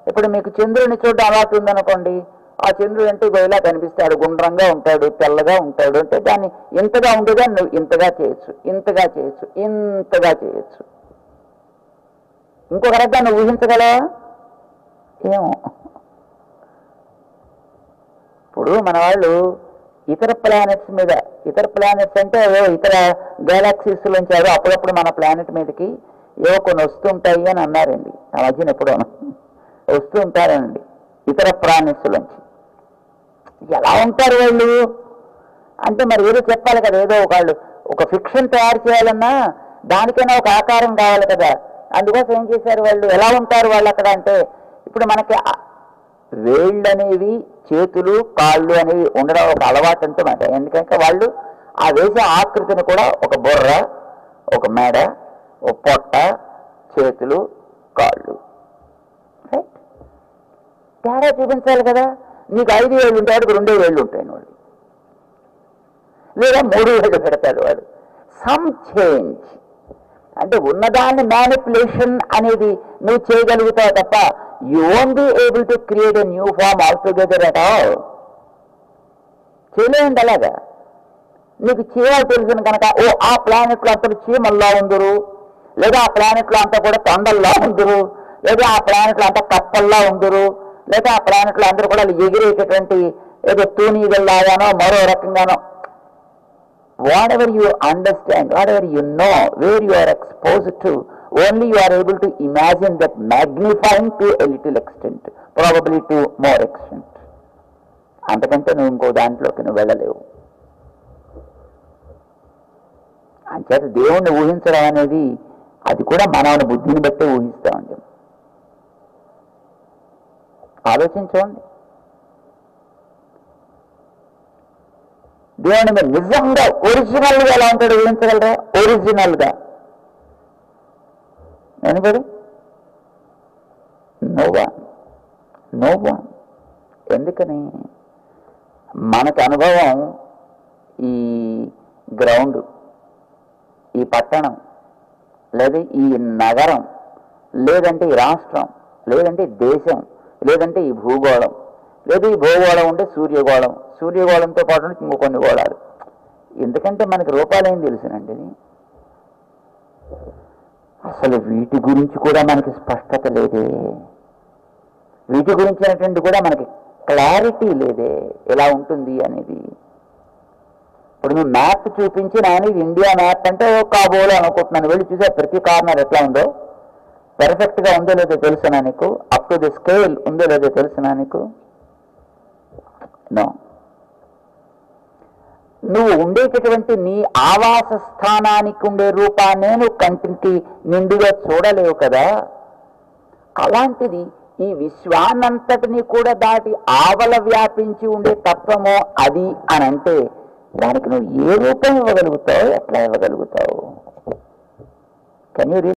ఇప్పుడు మీకు చంద్రుడిని చూడడం అలవాటు ఉందనుకోండి ఆ చంద్రుడు అంటే ఇగో ఇలా కనిపిస్తాడు గుండ్రంగా ఉంటాడు తెల్లగా ఉంటాడు అంటే దాన్ని ఇంతగా ఉండేదాన్ని నువ్వు ఇంతగా చేయొచ్చు ఇంతగా చేయొచ్చు ఇంతగా చేయొచ్చు ఇంకొక రకంగా నువ్వు ఊహించగలవా ఏమో ఇప్పుడు మన వాళ్ళు ఇతర ప్లానెట్స్ మీద ఇతర ప్లానెట్స్ అంటే ఏవో ఇతర గెలాక్సీస్ నుంచి ఏదో అప్పుడప్పుడు మన ప్లానెట్ మీదకి ఏవో కొన్ని వస్తుంటాయి అని అన్నారండి ఆ మధ్యన ఎప్పుడో వస్తూ ఉంటారండి ఇతర ప్లానెట్స్ నుంచి ఎలా ఉంటారు వాళ్ళు అంటే మరి ఏదో చెప్పాలి కదా ఏదో వాళ్ళు ఒక ఫిక్షన్ తయారు చేయాలన్నా దానికైనా ఒక ఆకారం కావాలి కదా అందుకోసం ఏం చేశారు వాళ్ళు ఎలా ఉంటారు వాళ్ళు అక్కడ అంటే ఇప్పుడు మనకి ఆ- వేళ్ళు అనేవి చేతులు కాళ్ళు అనేవి ఉండడం ఒక అలవాటు అంటే మాట ఎందుకంటే వాళ్ళు ఆ వేసే ఆకృతిని కూడా ఒక బుర్ర ఒక మెడ ఒక పొట్ట చేతులు కాళ్ళు రైట్ తేడా చూపించాలి కదా నీకు ఐదు వేళ్ళు ఉంటాయి వాడికి రెండే వేళ్ళు ఉంటాయి వాడు లేదా మూడు వేళ్ళు పెడతాడు వాడు సమ్ చేంజ్ అంటే ఉన్నదాన్ని మ్యానిపులేషన్ అనేది నువ్వు చేయగలుగుతావు తప్ప you won't be able to create a new form altogether at all చేయలేండి అలాగా నీకు చీమలు తెలిసిన కనుక ఓ ఆ ప్లానెట్లో అంతా చీమల్లా ఉందరు లేదా ఆ ప్లానెట్లో అంతా కూడా తొండల్లా ఉందరు లేదా ఆ ప్లానెట్లో అంతా కప్పల్లా ఉందరు లేదా ఆ ప్లానెట్లో అందరూ కూడా ఎగిరేటటువంటి ఏదో తూనీగల్లాగానో మరో రకంగానో whatever you understand, whatever you know, where you are exposed to, only you are able to imagine that magnifying to a little extent, probably to more extent. అంతకంటే నువ్వు ఇంకో దాంట్లోకి నువ్వు వెళ్ళలేవు అంచేత దేవుణ్ణి ఊహించడం అనేది అది కూడా మానవుని బుద్ధిని బట్టే ఊహిస్తామండి ఆలోచించండి దేవుని మీద నిజంగా ఒరిజినల్ గా ఎలా ఉంటాడు ఊహించగలరా ఒరిజినల్ గా ఎనిబడి నోవా నోవా ఎందుకని మనకి అనుభవం ఈ గ్రౌండ్ ఈ పట్టణం లేదా ఈ నగరం లేదంటే ఈ రాష్ట్రం లేదంటే ఈ దేశం లేదంటే ఈ భూగోళం లేదు ఈ భూగోళం ఉంటే సూర్యగోళం సూర్యగోళంతో పాటు ఉంటే ఇంకో కొన్ని గోళాలు ఎందుకంటే మనకి రూపాలేం తెలుసునండి ఇది అసలు వీటి గురించి కూడా మనకి స్పష్టత లేదే వీటి గురించినటువంటి కూడా మనకి క్లారిటీ లేదే ఎలా ఉంటుంది అనేది ఇప్పుడు నువ్వు మ్యాప్ చూపించి నేను ఇది ఇండియా మ్యాప్ అంటే ఓ కాబోలు అనుకుంటున్నాను వెళ్ళి చూసే ప్రతి కార్నర్ ఎట్లా ఉందో పెర్ఫెక్ట్ గా ఉందో లేదో తెలుసునా నీకు అప్ టు ది స్కేల్ ఉందో లేదో తెలుసునా నీకు నో నువ్వు ఉండేటటువంటి నీ ఆవాస స్థానానికి ఉండే రూపాన్నే నువ్వు కంటికి నిండుగా చూడలేవు కదా అలాంటిది ఈ విశ్వాన్నంతటిని కూడా దాటి ఆవల వ్యాపించి ఉండే తత్వమో అది అని అంటే దానికి నువ్వు ఏ రూపం ఇవ్వగలుగుతావు ఎట్లా ఇవ్వగలుగుతావు కెన్ యూ